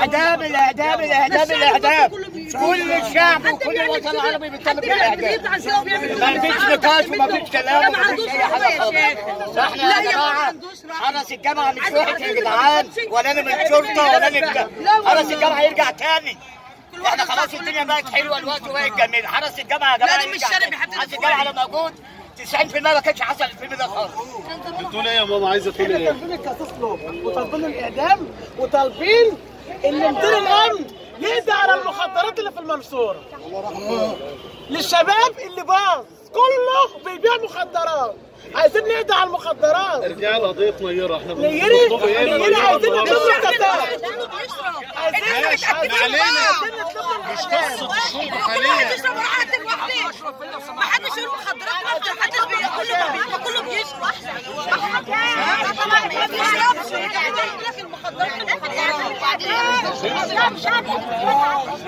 الاعدام الاعدام الاعدام الاعدام كل الشعب وكل الوطن العربي بيطالب بالاعدام ما فيش نقاش وما فيش كلام وما فيش اي حاجه خالص احنا يا جماعه حرس الجامعه مش وحش يا جدعان ولا انا من الشرطه ولا انا من حرس الجامعه يرجع تاني احنا خلاص الدنيا بقت حلوه الوقت وبقت جميله حرس الجامعه يا جماعه لا، ده مش يرجع شارع تاني. بيحب حرس الجامعه لو موجود 90% ما كانش حصل الفيلم ده خالص بتقول ايه يا ماما عايزه تقول ايه؟ طالبين القصاص لهم وطالبين الاعدام وطالبين ان مدير الامن يقضي على المخدرات اللي في المنصوره للشباب اللي باظ كله بيبيع مخدرات عايزين نقضي على المخدرات ارجعي لقضيه نيره احنا نيري بنطلب ايه؟ نيري عايزين نطلب الكتاب عايزين ماشي، عايزين ما علينا. عايزين نطلب مش الكتاب. قصه الشرطه كل حاليا واحد يشرب براحته لوحده ما حدش يروح مخدرات لوحده ما حدش بي- كله بي- كله بيشرب طبعا ما بيشربش لكن المخدرات المخدرات